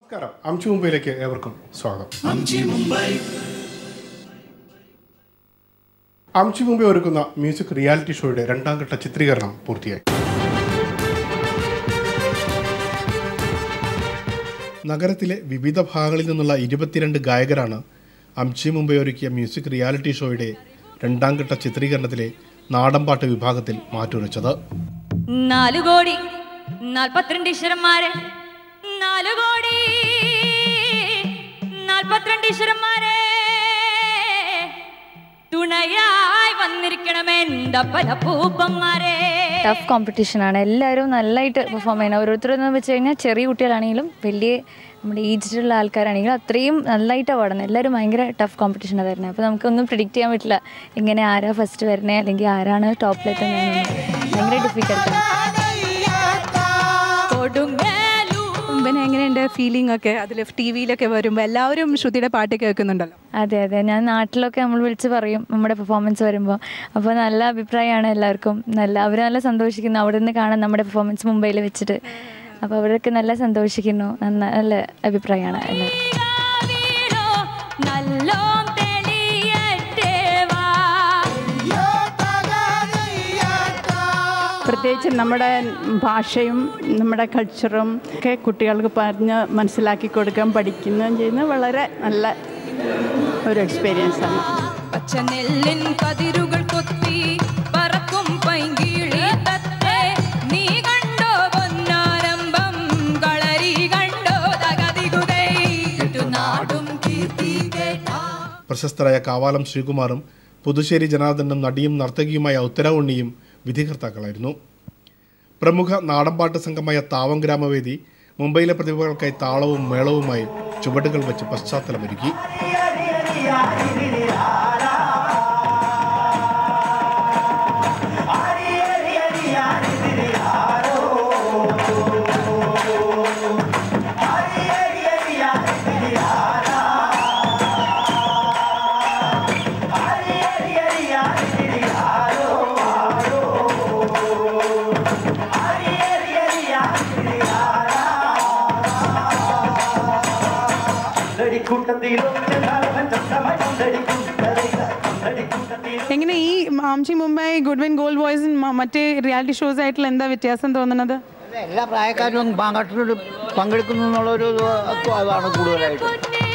നമസ്കാരം അംശു മുംബൈയിലേക്ക് ഏവർക്കും സ്വാഗതം അംശു മുംബൈ ഒരുക്കുന്ന മ്യൂസിക് റിയാലിറ്റി ഷോയുടെ രണ്ടാം ഘട്ട ചിത്രീകരണം പൂർത്തിയായി നഗരത്തിലെ വിവിധ ഭാഗങ്ങളിൽ നിന്നുള്ള ഇരുപത്തിരണ്ട് ഗായകരാണ് അംശി മുംബൈ ഒരുക്കിയ മ്യൂസിക് റിയാലിറ്റി ഷോയുടെ രണ്ടാം ഘട്ട ചിത്രീകരണത്തിലെ നാടൻപാട്ട് വിഭാഗത്തിൽ മാറ്റുരച്ചത് നാലു കോടി നാൽപ്പത്തിരണ്ട് ഈശ്വരന്മാരെ നാലു കോടി നാൽപ്പത്തിരണ്ട് ഈശ്വരന്മാരെ തുണയായി വന്നിരിക്കണമേ എൻ്റെ പല പൂപ്പന്മാരെ ടഫ് കോമ്പറ്റീഷനാണ് എല്ലാവരും നല്ലതായിട്ട് പെർഫോം ചെയ്യണം ഓരോരുത്തരെന്ന് വെച്ച് കഴിഞ്ഞാൽ ചെറിയ കുട്ടികളാണെങ്കിലും വലിയ നമ്മുടെ ഏജിലുള്ള ആൾക്കാരാണെങ്കിലും അത്രയും നല്ലതായിട്ടാണ് പാടുന്നത് എല്ലാവരും ഭയങ്കര ടഫ് കോമ്പറ്റീഷനാണ് വരുന്നത് അപ്പോൾ നമുക്കൊന്നും പ്രിഡിക്റ്റ് ചെയ്യാൻ പറ്റില്ല ഇങ്ങനെ ആരാ ഫസ്റ്റ് വരുന്നത് അല്ലെങ്കിൽ ആരാണ് ടോപ്പിലെത്തുന്നത് ഭയങ്കര ഡിഫിക്കൽട്ടാണ് കൊടുങ്ങാലൂ പിന്നെ എങ്ങനെയുണ്ട് ഫീലിംഗ് ഒക്കെ അതിൽ ടി വിയിലൊക്കെ വരുമ്പോൾ എല്ലാവരും ശ്രുതിയുടെ പാട്ട് കേൾക്കുന്നുണ്ടല്ലോ അതെ അതെ ഞാൻ നാട്ടിലൊക്കെ നമ്മൾ വിളിച്ച് പറയും നമ്മുടെ പെർഫോമൻസ് വരുമ്പോൾ അപ്പോൾ നല്ല അഭിപ്രായമാണ് എല്ലാവർക്കും നല്ല അവർ നല്ല സന്തോഷിക്കുന്നു അവിടെ നിന്ന് കാണാൻ നമ്മുടെ പെർഫോമൻസ് മുംബൈയിൽ വെച്ചിട്ട് അപ്പോൾ അവരൊക്കെ നല്ല സന്തോഷിക്കുന്നു നന്ന നല്ല അഭിപ്രായമാണ് എല്ലാവരും വീരോ നല്ലോം തെളിയട്ടെ വാ പ്രത്യേകിച്ച് നമ്മുടെ ഭാഷയും നമ്മുടെ കൾച്ചറും ഒക്കെ കുട്ടികൾക്ക് പറഞ്ഞ് മനസ്സിലാക്കി കൊടുക്കാൻ പഠിക്കുകയും ചെയ്യുന്നത് വളരെ നല്ല ഒരു എക്സ്പീരിയൻസ് ആണ് പച്ചനെല്ലിൻ കതിരുകൾ കൊത്തി പറക്കും പൈങ്കിളി തത്തേ നീ കണ്ടോ പൊന്നാരംഭം കളരി കണ്ടോ തകതികുതൈ നാടും കീർത്തി കേട്ടാ പ്രശസ്തരായ കാവാലം ശ്രീകുമാറും പുതുശ്ശേരി ജനാർദ്ദനും നടിയും നർത്തകിയുമായ ഉത്തര ഉണ്ണിയും വിധികർത്താക്കളായിരുന്നു പ്രമുഖ നാടൻപാട്ട് സംഘമായ താവം ഗ്രാമവേദി മുംബൈയിലെ പ്രതിഭകൾക്കായി താളവും മേളവുമായി ചുവടുകൾ വെച്ച് പശ്ചാത്തലമൊരുക്കി എങ്ങനെ ഈ Amchi Mumbai good win gold voice മറ്റേ റിയാലിറ്റി ഷോസ് ആയിട്ടുള്ള എന്താ വ്യത്യാസം തോന്നുന്നത് എല്ലാ പ്രായക്കാരും പങ്കെടുക്കുന്നു പങ്കെടുക്കുന്നു എന്നുള്ളൊരു ഇത് അതാണ് കൂടുതലായിട്ട്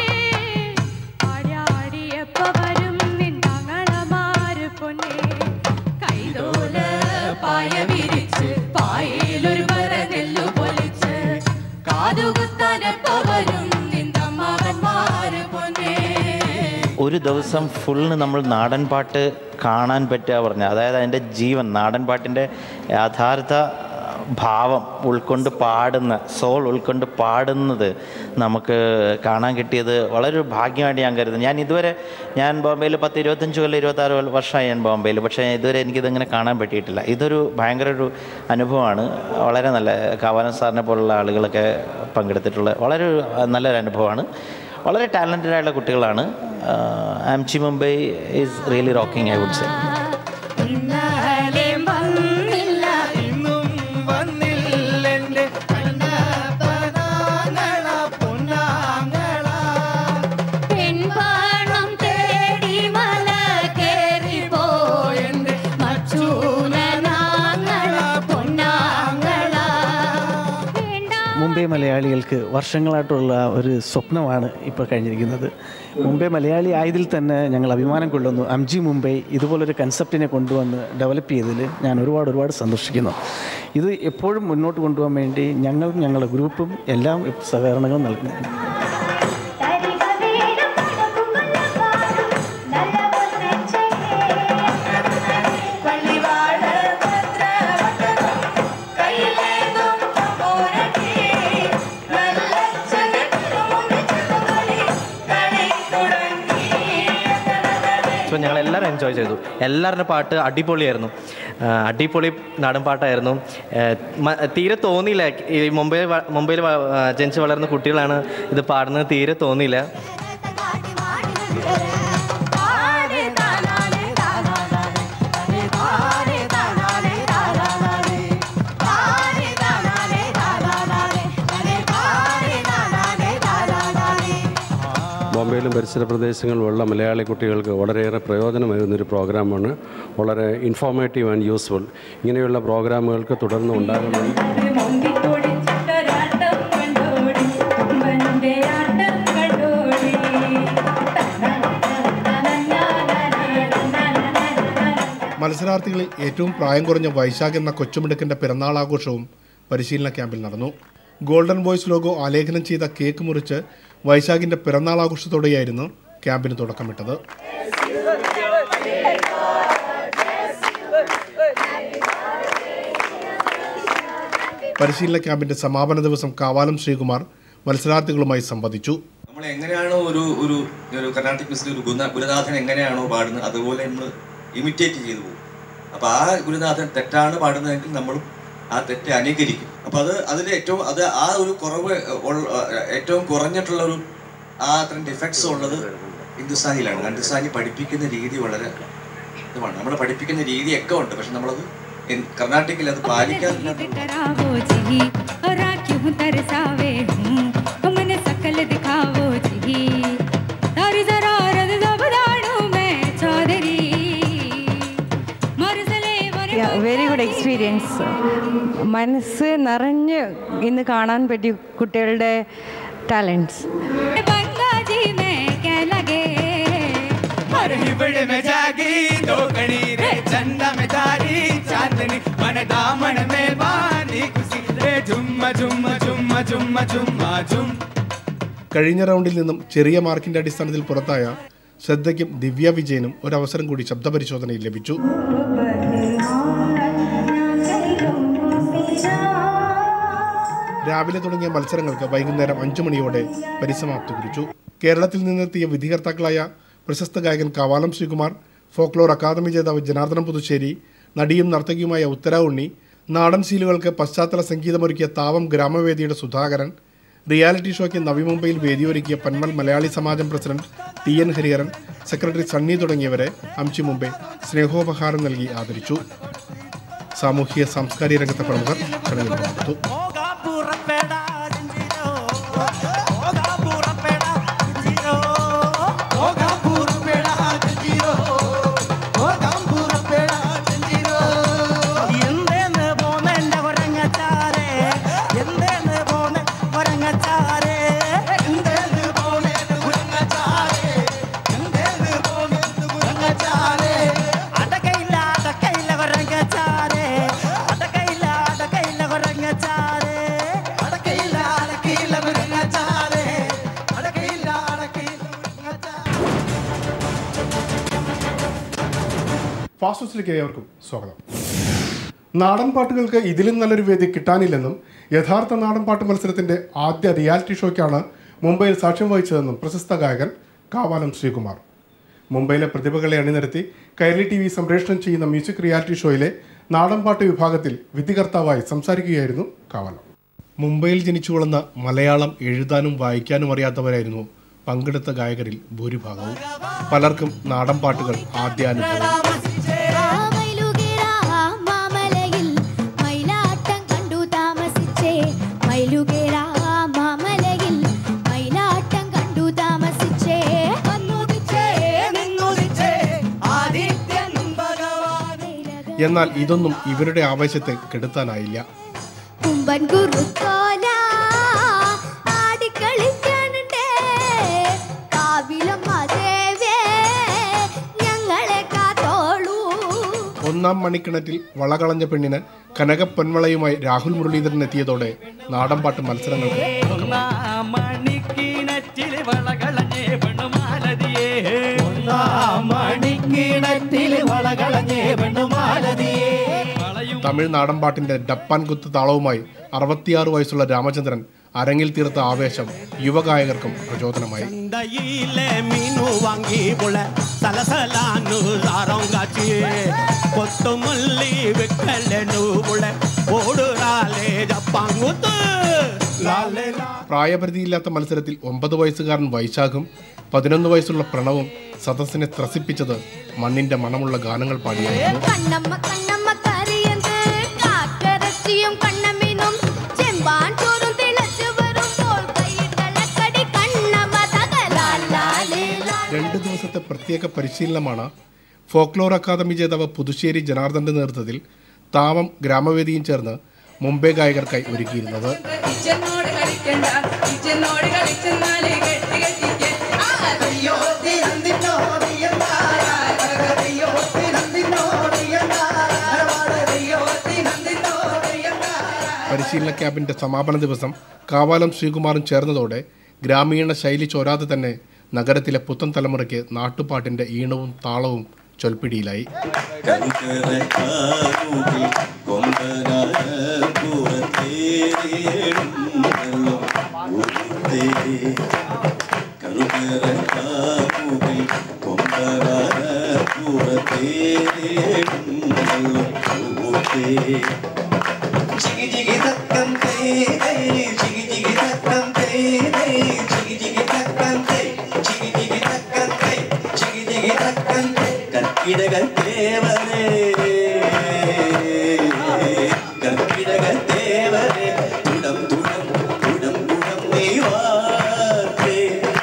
പായ വിരിച്ച് പായയിലൊരു പറനെല്ലു പൊലിച്ച് കാതുകുത്താനെപ്പോ വരും നിന്തമ്മാവന്മാര് പൊന്നേ ഒരു ദിവസം ഫുള്ള് നമ്മൾ നാടൻ പാട്ട് കാണാൻ പറ്റുക പറഞ്ഞ അതായത് അതിൻ്റെ ജീവൻ നാടൻ പാട്ടിൻ്റെ യഥാർത്ഥ ഭാവം ഉൾക്കൊണ്ട് പാടുന്ന സോൾ ഉൾക്കൊണ്ട് പാടുന്നത് നമുക്ക് കാണാൻ കിട്ടിയത് വളരെ ഒരു ഭാഗ്യമായിട്ട് ഞാൻ കരുതുന്നു ഞാൻ ഇതുവരെ ഞാൻ ബോംബെയിൽ പത്ത് ഇരുപത്തഞ്ച് കൊല്ലം ഇരുപത്താറ് കൊല്ലം വർഷമായി ഞാൻ ബോംബെയിൽ പക്ഷേ ഇതുവരെ എനിക്കിതിങ്ങനെ കാണാൻ പറ്റിയിട്ടില്ല ഇതൊരു ഭയങ്കര ഒരു അനുഭവമാണ് വളരെ നല്ല കാവാലൻ സാറിനെ പോലുള്ള ആളുകളൊക്കെ പങ്കെടുത്തിട്ടുള്ള വളരെ ഒരു നല്ലൊരു അനുഭവമാണ് വളരെ ടാലൻറ്റഡ് ആയിട്ടുള്ള കുട്ടികളാണ് Amchi Mumbai is really rocking I would say ഇന്നലെ വന്നില്ല പെൺപാണം തേടി മല കേറി പോയെന്റെ മച്ചൂനാങ്ങള പൊന്നാങ്ങള മുംബൈ മലയാളികൾക്ക് വർഷങ്ങളായിട്ടുള്ള ഒരു സ്വപ്നമാണ് ഇപ്പോൾ കഴിഞ്ഞിരിക്കുന്നത് മുംബൈ മലയാളി ആയതിൽ തന്നെ ഞങ്ങൾ അഭിമാനം കൊള്ളുന്നു അംജി മുംബൈ ഇതുപോലൊരു കൺസെപ്റ്റിനെ കൊണ്ടുവന്ന് ഡെവലപ്പ് ചെയ്തതിൽ ഞാൻ ഒരുപാട് ഒരുപാട് സന്തോഷിക്കുന്നു ഇത് എപ്പോഴും മുന്നോട്ട് കൊണ്ടുപോകാൻ വേണ്ടി ഞങ്ങളും ഞങ്ങളുടെ ഗ്രൂപ്പും എല്ലാം സഹകരണങ്ങളും നൽകുന്നു സോ ഞങ്ങൾ എല്ലാവരും എൻജോയ് ചെയ്തു എല്ലാവരുടെ പാട്ട് അടിപൊളിയായിരുന്നു ആ, അടിപൊളി നാടൻ പാട്ടായിരുന്നു ഏ, മ- തീരെ തോന്നിയില്ല ഈ മുംബൈ വ- മുംബൈയിൽ വ- ആ, ജനിച്ച് വളർന്ന കുട്ടികളാണ് ഇത് പാടുന്നത് തീരെ തോന്നിയില്ല താനേ മുംബൈയിലും പരിസര പ്രദേശങ്ങളിലുള്ള മലയാളി കുട്ടികൾക്ക് വളരെയേറെ പ്രയോജനമേകുന്നൊരു പ്രോഗ്രാമാണ് വളരെ ഇൻഫോർമേറ്റീവ് ആൻഡ് യൂസ്ഫുൾ ഇങ്ങനെയുള്ള പ്രോഗ്രാമുകൾക്ക് തുടർന്ന് ഉണ്ടാകണമെന്ന് മത്സരാർത്ഥികളിൽ ഏറ്റവും പ്രായം കുറഞ്ഞ വൈശാഖ് എന്ന കൊച്ചുമിടുക്കന്റെ പിറന്നാൾ ആഘോഷവും പരിശീലന ക്യാമ്പിൽ നടന്നു ഗോൾഡൻ ബോയ്സ് ലോഗോ ആലേഖനം ചെയ്ത കേക്ക് മുറിച്ച് വൈശാഖിന്റെ പിറന്നാൾ ആഘോഷത്തോടെയായിരുന്നു ക്യാമ്പിന് തുടക്കമിട്ടത് പരിശീലന ക്യാമ്പിന്റെ സമാപന ദിവസം കാവാലം ശ്രീകുമാർ മത്സരാർത്ഥികളുമായി സംവദിച്ചു നമ്മൾ എങ്ങനെയാണോ ഒരു ഒരു ഒരു കർണാട്ടിക് മ്യൂസിക്കിൽ ഒരു ഗുരുനാ ഗുരുനാഥൻ എങ്ങനെയാണോ പാടുന്നത് അതുപോലെ നമ്മൾ ഇമിറ്റേറ്റ് ചെയ്തു പോകും അപ്പോൾ ആ ഗുരുനാഥൻ തെറ്റാണ് പാടുന്നതെങ്കിൽ നമ്മളും ആ തെറ്റ് അനുകരിക്കും അപ്പോൾ അത് അതിൽ ഏറ്റവും അത് ആ ഒരു കുറവ് ഉള്ള ഏറ്റവും കുറഞ്ഞിട്ടുള്ള ഒരു ആ അത്രയും ഡിഫക്ട്സ് ഉള്ളത് ഹിന്ദുസ്ഥാനിയിലാണ് ഹിന്ദുസ്ഥാനി പഠിപ്പിക്കുന്ന രീതി വളരെ ഇതുമാണ് നമ്മൾ പഠിപ്പിക്കുന്ന രീതിയൊക്കെ ഉണ്ട് പക്ഷെ നമ്മളത് ഇൻ- കർണാട്ടിക്കിൽ അത് പാലിക്കാറില്ല डरावो जी और क्यों तरसावे हूँ मन सकल दिखावो जी तारी जरा रद जबदाणू मैं चौधरी मरसले വെരി ഗുഡ് എക്സ്പീരിയൻസ് മനസ്സ് നിറഞ്ഞ് ഇന്ന് കാണാൻ പറ്റിയ കുട്ടികളുടെ ടാലൻസ് बंगा जी में क्या लगे हर हिबड़ में जागी दो कणी रे चंदा में तारी चांदनी मन दामन में बांधी खुशी रे झुम्मा झुम्मा झुम्मा झुम्मा झुम्मा झुम കഴിഞ്ഞ റൗണ്ടിൽ നിന്നും ചെറിയ മാർക്കിന്റെ അടിസ്ഥാനത്തിൽ പുറത്തായ ശ്രദ്ധയ്ക്കും ദിവ്യ വിജയനും ഒരവസരം കൂടി ശബ്ദപരിശോധനയിൽ ലഭിച്ചു രാവിലെ തുടങ്ങിയ മത്സരങ്ങൾക്ക് വൈകുന്നേരം അഞ്ചു മണിയോടെ പരിസമാപ്തി കുറിച്ചു കേരളത്തിൽ നിന്നെത്തിയ വിധികർത്താക്കളായ പ്രശസ്ത ഗായകൻ കവാലം ശ്രീകുമാർ ഫോക്ലോർ അക്കാദമി ജേതാവ് ജനാർദ്ദനം പുതുശ്ശേരി നടിയും നർത്തകിയുമായ ഉത്തര ഉണ്ണി നാടൻ ശീലുകൾക്ക് പശ്ചാത്തല സംഗീതമൊരുക്കിയ താവം ഗ്രാമവേദിയുടെ സുധാകരൻ റിയാലിറ്റി ഷോയ്ക്ക് നവി മുംബൈയിൽ വേദിയൊരുക്കിയ പന്മൽ മലയാളി സമാജം president T N Hariharan secretary Sunny തുടങ്ങിയവരെ അംചി മുംബൈ സ്നേഹോപഹാരം നൽകി ആദരിച്ചു സാമൂഹിക സാംസ്കാരിക രംഗത്തെ പ്രമുഖർ ചടങ്ങിൽ പങ്കെടുത്തു ಎಂದೇನು ಬೋಮೆಂಡ ಹೊರಂಗಚಾರೆ ಎಂದೇನು ಬೋನೆ ಹೊರಂಗಚಾರೆ ಎಂದೇನು ಬೋನೆ ಹೊರಂಗಚಾರೆ ಎಂದೇನು ಬೋನೆ ಹೊರಂಗಚಾರೆ ಅಡಕೈಲ್ಲ ಅಡಕೈಲ್ಲ ಹೊರಂಗಚಾರೆ ಅಡಕೈಲ್ಲ ಅಡಕೈಲ್ಲ ಹೊರಂಗಚಾರೆ ಅಡಕೈಲ್ಲ ಅಡಕೈಲ್ಲ ಹೊರಂಗಚಾರೆ ಅಡಕೈಲ್ಲ ಅಡಕೈಲ್ಲ ഫാസ്റ്റ് ഏവർക്കും സ്വാഗതം നാടൻ പാട്ടുകൾക്ക് ഇതിലും നല്ലൊരു വേദി കിട്ടാനില്ലെന്നും യഥാർത്ഥ നാടൻ പാട്ട് മത്സരത്തിന്റെ ആദ്യ റിയാലിറ്റി ഷോയ്ക്കാണ് മുംബൈയിൽ സാക്ഷ്യം വഹിച്ചതെന്നും പ്രശസ്ത ഗായകൻ കാവാലം ശ്രീകുമാർ മുംബൈയിലെ പ്രതിഭകളെ അണിനിരത്തി കൈരളി ടി വി സംപ്രേഷണം ചെയ്യുന്ന മ്യൂസിക് റിയാലിറ്റി ഷോയിലെ നാടൻ പാട്ട് വിഭാഗത്തിൽ വിധികർത്താവായി സംസാരിക്കുകയായിരുന്നു കാവാലം മുംബൈയിൽ ജനിച്ചു വളർന്ന മലയാളം എഴുതാനും വായിക്കാനും അറിയാത്തവരായിരുന്നു പങ്കെടുത്ത ഗായകരിൽ ഭൂരിഭാഗവും പലർക്കും നാടൻ പാട്ടുകൾ ആദ്യാനുഭവം മാമലയിൽ മയിലാട്ടം കണ്ടു താമസിച്ചേ മയിലുകേറ മാമലയിൽ മയിലാട്ടം കണ്ടു താമസിച്ചേ വന്നുദിച്ചേ നിന്നുദിച്ചേ ആദിത്യൻ ഭഗവാൻ എന്നാൽ ഇതൊന്നും ഇവരുടെ ആവേശത്തെ കെടുത്താനായില്ല കുമ്പൻ കുറുത്തോല ആടിക്കളിക്കാനുണ്ടേ കാവിലം ദേവേ ഞങ്ങളെ കാത്തോളൂ ഒന്നാം മണിക്കിണറ്റിൽ വളകളഞ്ഞ പെണ്ണിന് കനകപ്പൊന്മളയുമായി രാഹുൽ മുരളീധരൻ എത്തിയതോടെ നാടൻപാട്ട് മത്സരങ്ങൾക്ക് ഒന്നാം മണിക്കിണറ്റിൽ വളകളഞ്ഞേ പെണ്ണുമാലതിയേ ഒന്നാം മണിക്കിണറ്റിൽ വളകളഞ്ഞേ പെണ്ണുമാലതിയേ തമിഴ് നാടൻപാട്ടിന്റെ ഡപ്പാൻ കുത്ത് താളവുമായി അറുപത്തിയാറ് വയസ്സുള്ള രാമചന്ദ്രൻ അരങ്ങിൽ തീർത്ത ആവേശം യുവഗായകർക്കും പ്രചോദനമായി சந்தையிலே மீனு வாங்கி புல சலசலான்னு சாரங்காச்சி கொத்து மல்லி விக்கலனு புல ஓடுறாளே ஜப்பாங்குத்து லாலே லா പ്രായപരിധിയില്ലാത്ത മത്സരത്തിൽ ഒമ്പത് വയസ്സുകാരൻ വൈശാഖും പതിനൊന്ന് വയസ്സുള്ള പ്രണവും സദസ്സിനെ ത്രസിപ്പിച്ചത് മണ്ണിന്റെ മണമുള്ള ഗാനങ്ങൾ പാടിയായിരുന്നു കണ്ണമ്മ കണ്ണമ്മ കറിയന്ത് കാക്കരച്ചിയും കണ്ണമ്മീനും ചെമ്പാൻ ചോറും തിളച്ചു വരുമ്പോൾ കൈയിട്ടലക്കടി കണ്ണമ്മ തകലാലാല പ്രത്യേക പരിശീലനമാണ് ഫോക്ലോർ അക്കാദമി ജേതാവ് പുതുശ്ശേരി ജനാർദ്ദന്റെ നേതൃത്വത്തിൽ താവം ഗ്രാമവേദിയും ചേർന്ന് മുംബൈ ഗായകർക്കായി ഒരുക്കിയിരുന്നത് കിച്ചനോട് കളിക്കണ്ട കിച്ചനോട് കളിച്ചെന്നാല് കെട്ടി കെട്ടിക്ക് ആ അയ്യോ തിരന്തിന്നോ നീയന്താരാ അയ്യോ തിരന്തിന്നോ നീയന്താരാ അയ്യോ തിരന്തിന്നോ നീയന്താരാ പരിശീലന ക്യാമ്പിന്റെ സമാപന ദിവസം കാവാലം ശ്രീകുമാറും ചേർന്നതോടെ ഗ്രാമീണ ശൈലി ചോരാതെ തന്നെ നഗരത്തിലെ പുത്തൻ തലമുറയ്ക്ക് നാട്ടുപാട്ടിന്റെ ഈണവും താളവും ചൊൽപ്പിടിയിലായി ജിഗി ജിഗി തക്കം തേ ജിഗി ജിഗി തക്കം തേ ജിഗി ജിഗി തക്കം തേ ജിഗി ജിഗി തക്കം തേ ജിഗി ജിഗി തക്കം തേ കർക്കിടക ദേവനേ കർക്കിടക ദേവനേ തുടം തുടം തുടം തുടം നീ വാർത്തേ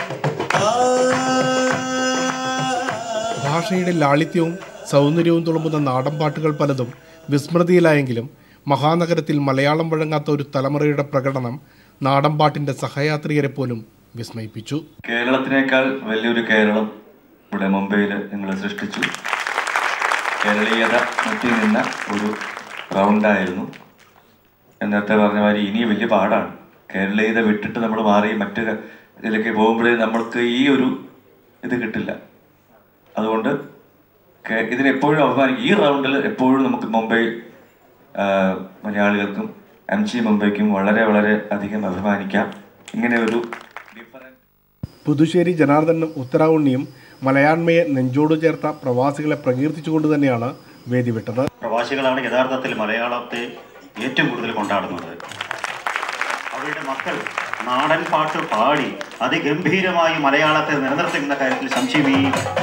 ഭാഷയുടെ ലാളിത്യവും സൗന്ദര്യവും തുളുമ്പുന്ന നാടൻ പാട്ടുകൾ പലതും വിസ്മൃതിയിലായെങ്കിലും മഹാനഗരത്തിൽ മലയാളം വഴങ്ങാത്ത ഒരു തലമുറയുടെ പ്രകടനം നാടൻപാട്ടിന്റെ സഹയാത്രികരെ പോലും വിസ്മയിപ്പിച്ചു കേരളത്തിനേക്കാൾ വലിയൊരു കേരളം ഇവിടെ മുംബൈയിൽ നിങ്ങൾ സൃഷ്ടിച്ചു കേരളീയത മുറ്റി നിന്ന ഒരു റൗണ്ടായിരുന്നു ഞാൻ നേരത്തെ പറഞ്ഞ മാതിരി ഇനി വലിയ പാടാണ് കേരളീയത വിട്ടിട്ട് നമ്മൾ മാറി മറ്റ് ഇതിലേക്ക് പോകുമ്പോഴേ നമ്മൾക്ക് ഈ ഒരു ഇത് കിട്ടില്ല അതുകൊണ്ട് കേ- ഇതിനെപ്പോഴും അഭിമാനിക്കും ഈ റൗണ്ടിൽ എപ്പോഴും നമുക്ക് മുംബൈ ആ, മലയാളികൾക്കും എം ജി മുംബൈക്കും വളരെ വളരെ അധികം അഭിമാനിക്കാം ഇങ്ങനെ ഒരു പുതുശ്ശേരി ജനാർദ്ദനും ഉത്തരാവുണ്ണിയും മലയാണ്മയെ നെഞ്ചോട് ചേർത്ത പ്രവാസികളെ പ്രകീർത്തിച്ചുകൊണ്ട് തന്നെയാണ് വേദി വിട്ടത് പ്രവാസികളാണ് യഥാർത്ഥത്തിൽ മലയാളത്തെ ഏറ്റവും കൂടുതൽ കൊണ്ടാടുന്നത് അവരുടെ മക്കൾ നാടൻ പാട്ട് പാടി അതിഗംഭീരമായി മലയാളത്തെ നിലനിർത്തുന്ന കാര്യത്തിൽ സംശയമേ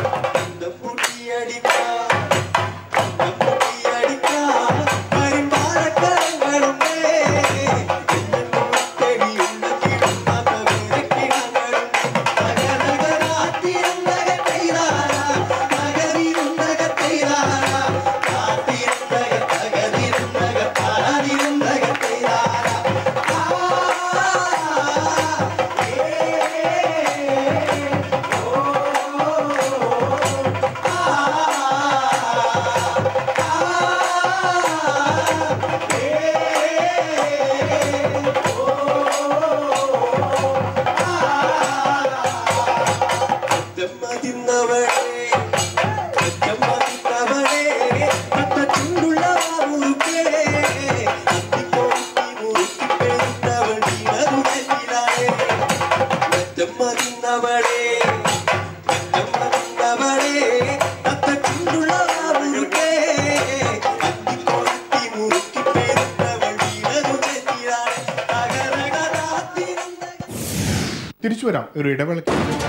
തിരിച്ചു വരാം ഒരു ഇടവേളയ്ക്ക്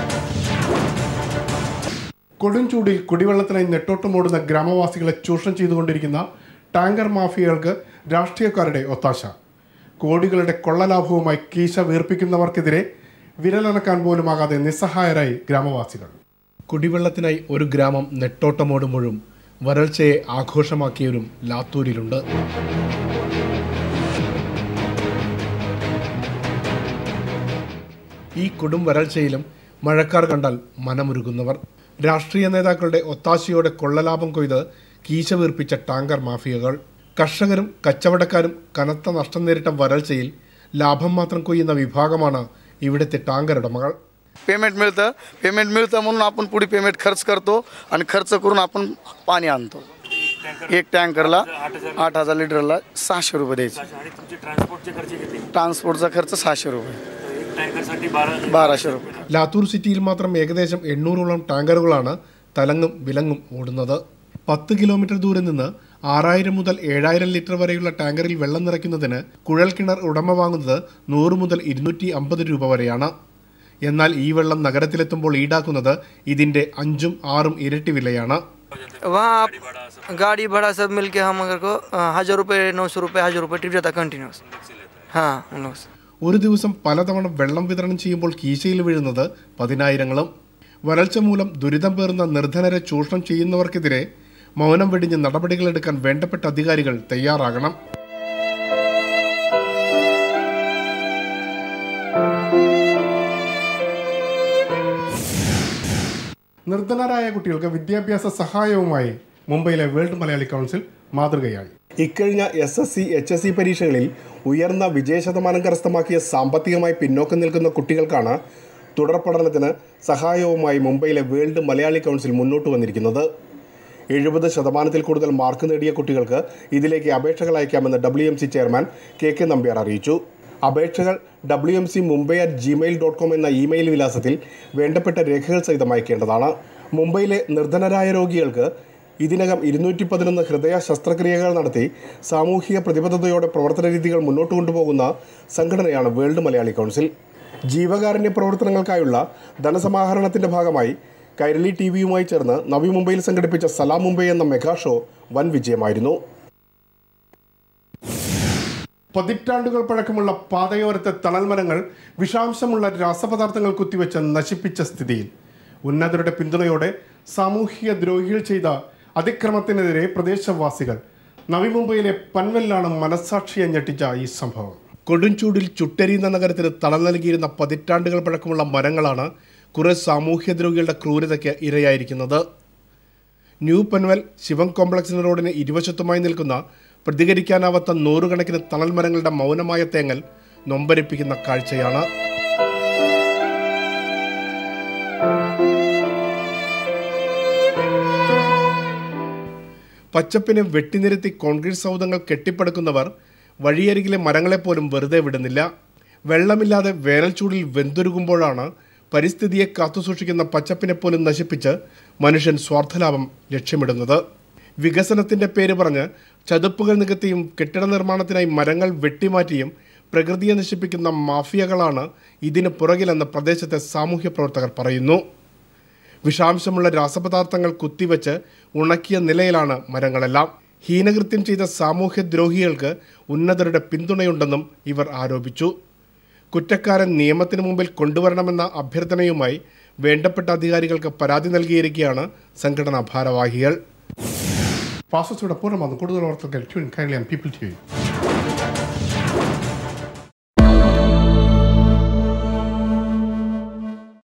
കൊടുംചൂടിൽ കുടിവെള്ളത്തിനായി നെട്ടോട്ടമോടുന്ന ഗ്രാമവാസികളെ ചൂഷണം ചെയ്തുകൊണ്ടിരിക്കുന്ന ടാങ്കർ മാഫിയകൾക്ക് രാഷ്ട്രീയക്കാരുടെ ഒത്താശ കോടികളുടെ കൊള്ളലാഭവുമായി കീശ വീർപ്പിക്കുന്നവർക്കെതിരെ വിരലനക്കാൻ പോലുമാകാതെ നിസ്സഹായരായി ഗ്രാമവാസികൾ കുടിവെള്ളത്തിനായി ഒരു ഗ്രാമം നെട്ടോട്ടമോടുമ്പോഴും വരൾച്ചയെ ആഘോഷമാക്കിയവരും ലാത്തൂരിലുണ്ട് ഈ കൊടും വരൾച്ചയിലും മഴക്കാർ കണ്ടാൽ മനമുരുകുന്നവർ രാഷ്ട്രീയ നേതാക്കളുടെ ഒത്താശയോടെ കൊള്ളലാഭം കൊയ്ത് കീശ വീർപ്പിച്ച ടാങ്കർ മാഫിയകൾ കർഷകരും കച്ചവടക്കാരും കനത്ത നഷ്ടം നേരിട്ട വരൾച്ചയിൽ ലാഭം മാത്രം കൊയ്യുന്ന विभागമാണ് इविडते टांगर उടമകൾ पेमेंट मिळतं पेमेंट मिळतं म्हणून आपण पुढे पेमेंट खर्च करतो आणि खर्च करून आपण पाणी आणतो एक टँकरला आठ हजार लिटरला सहाशे रुपये द्यायचे ट्रान्सपोर्टचा खर्च सहाशे रुपये बाराशे रुपये ലാത്തൂർ സിറ്റിയിൽ മാത്രം ഏകദേശം എണ്ണൂറോളം ടാങ്കറുകളാണ് തലങ്ങും വിലങ്ങും ഓടുന്നത് പത്ത് കിലോമീറ്റർ ദൂരെ നിന്ന് ആറായിരം മുതൽ ഏഴായിരം ലിറ്റർ വരെയുള്ള ടാങ്കറിൽ വെള്ളം നിറയ്ക്കുന്നതിന് കുഴൽ കിണർ ഉടമ വാങ്ങുന്നത് നൂറ് മുതൽ ഇരുന്നൂറ്റി അമ്പത് രൂപ വരെയാണ് എന്നാൽ ഈ വെള്ളം നഗരത്തിലെത്തുമ്പോൾ ഈടാക്കുന്നത് ഇതിന്റെ അഞ്ചും ആറും ഇരട്ടി വിലയാണ് वहाँ आप गाड़ी भाड़ा सब मिल के हम अगर को अ, हज़ार रुपये नौ सौ रुपये हज़ार रुपये ट्रिप जाता कंटिन्यूस हाँ उन लोग से ഒരു ദിവസം പലതവണ വെള്ളം വിതരണം ചെയ്യുമ്പോൾ കീശയിൽ വീഴുന്നത് പതിനായിരങ്ങളും വരൾച്ച മൂലം ദുരിതം പേറുന്ന നിർധനരെ ചൂഷണം ചെയ്യുന്നവർക്കെതിരെ മൗനം വെടിഞ്ഞ് നടപടികളെടുക്കാൻ വേണ്ടപ്പെട്ട അധികാരികൾ തയ്യാറാകണം നിർധനരായ കുട്ടികൾക്ക് വിദ്യാഭ്യാസ സഹായവുമായി മുംബൈയിലെ വേൾഡ് മലയാളി കൗൺസിൽ മാതൃകയായി ഇക്കഴിഞ്ഞ S S C H S C പരീക്ഷകളിൽ ഉയർന്ന വിജയശതമാനം കരസ്ഥമാക്കിയ സാമ്പത്തികമായി പിന്നോക്കം നിൽക്കുന്ന കുട്ടികൾക്കാണ് തുടർ പഠനത്തിന് സഹായവുമായി മുംബൈയിലെ വേൾഡ് മലയാളി കൗൺസിൽ മുന്നോട്ട് വന്നിരിക്കുന്നത് എഴുപത് ശതമാനത്തിൽ കൂടുതൽ മാർക്ക് നേടിയ കുട്ടികൾക്ക് ഇതിലേക്ക് അപേക്ഷകൾ അയക്കാമെന്ന് W M C chairman K K Nambiar അറിയിച്ചു അപേക്ഷകൾ W M C Mumbai at Gmail dot com എന്ന ഇമെയിൽ വിലാസത്തിൽ വേണ്ടപ്പെട്ട രേഖകൾ സഹിതം അയക്കേണ്ടതാണ് മുംബൈയിലെ നിർധനരായ രോഗികൾക്ക് ഇതിനകം ഇരുന്നൂറ്റി പതിനൊന്ന് ഹൃദയ ശസ്ത്രക്രിയകൾ നടത്തി സാമൂഹിക പ്രതിബദ്ധതയോടെ പ്രവർത്തന രീതികൾ മുന്നോട്ട് കൊണ്ടുപോകുന്ന സംഘടനയാണ് വേൾഡ് മലയാളി കൗൺസിൽ ജീവകാരുണ്യ പ്രവർത്തനങ്ങൾക്കായുള്ള ധനസമാഹരണത്തിന്റെ ഭാഗമായി കൈരളി ടി വിയുമായി ചേർന്ന് നവി മുംബൈയിൽ സംഘടിപ്പിച്ച സലാം മുംബൈ എന്ന മെഗാ ഷോ വൻ വിജയമായിരുന്നു പതിറ്റാണ്ടുകൾ പഴക്കമുള്ള പാതയോരത്തെ തണൽമരങ്ങൾ വിഷാംശമുള്ള രാസപദാർത്ഥങ്ങൾ കുത്തിവെച്ച് നശിപ്പിച്ച സ്ഥിതിയിൽ ഉന്നതരുടെ പിന്തുണയോടെ സാമൂഹിക ദ്രോഹികൾ ചെയ്ത അതിക്രമത്തിനെതിരെ പ്രദേശവാസികൾ നവി മുംബൈയിലെ പൻവെല്ലാണ് മനസ്സാക്ഷിയെ ഞെട്ടിച്ച ഈ സംഭവം കൊടുംചൂടിൽ ചുട്ടരിയുന്ന നഗരത്തിന് തണൽ നൽകിയിരുന്ന പതിറ്റാണ്ടുകൾ പഴക്കമുള്ള മരങ്ങളാണ് കുറെ സാമൂഹ്യദ്രോഹികളുടെ ക്രൂരതയ്ക്ക് ഇരയായിരിക്കുന്നത് ന്യൂ പൻവൽ ശിവം കോംപ്ലക്സിന് റോഡിന് ഇരുവശത്തുമായി നിൽക്കുന്ന പ്രതികരിക്കാനാവാത്ത നൂറുകണക്കിന് തണൽ മരങ്ങളുടെ മൗനമായ തേങ്ങൽ നൊമ്പരിപ്പിക്കുന്ന കാഴ്ചയാണ് പച്ചപ്പിനെ വെട്ടിനിരത്തി കോൺക്രീറ്റ് സൗധങ്ങൾ കെട്ടിപ്പടുക്കുന്നവർ വഴിയരികിലെ മരങ്ങളെപ്പോലും വെറുതെ വിടുന്നില്ല വെള്ളമില്ലാതെ വേനൽച്ചൂടിൽ വെന്തുരുകുമ്പോഴാണ് പരിസ്ഥിതിയെ കാത്തുസൂക്ഷിക്കുന്ന പച്ചപ്പിനെ പോലും നശിപ്പിച്ച് മനുഷ്യൻ സ്വാർത്ഥലാഭം ലക്ഷ്യമിടുന്നത് വികസനത്തിന്റെ പേര് പറഞ്ഞ് ചതുപ്പുകൾ നികത്തിയും കെട്ടിട നിർമ്മാണത്തിനായി മരങ്ങൾ വെട്ടിമാറ്റിയും പ്രകൃതിയെ നശിപ്പിക്കുന്ന മാഫിയകളാണ് ഇതിന് പുറകിലെന്ന് പ്രദേശത്തെ സാമൂഹ്യ പ്രവർത്തകർ പറയുന്നു വിഷാംശമുള്ള രാസപദാർത്ഥങ്ങൾ കുത്തിവെച്ച് ഉണക്കിയ നിലയിലാണ് മരങ്ങളെല്ലാം ഹീനകൃത്യം ചെയ്ത സാമൂഹ്യ ദ്രോഹികൾക്ക് ഉന്നതരുടെ പിന്തുണയുണ്ടെന്നും ഇവർ ആരോപിച്ചു കുറ്റക്കാരൻ നിയമത്തിന് മുമ്പിൽ കൊണ്ടുവരണമെന്ന അഭ്യർത്ഥനയുമായി വേണ്ടപ്പെട്ട അധികാരികൾക്ക് പരാതി നൽകിയിരിക്കുകയാണ് സംഘടനാ ഭാരവാഹികൾ പാസസോടെ പൂർണ്ണമാകും കൂടുതൽ വാർത്തകൾ tune Kairali and people T V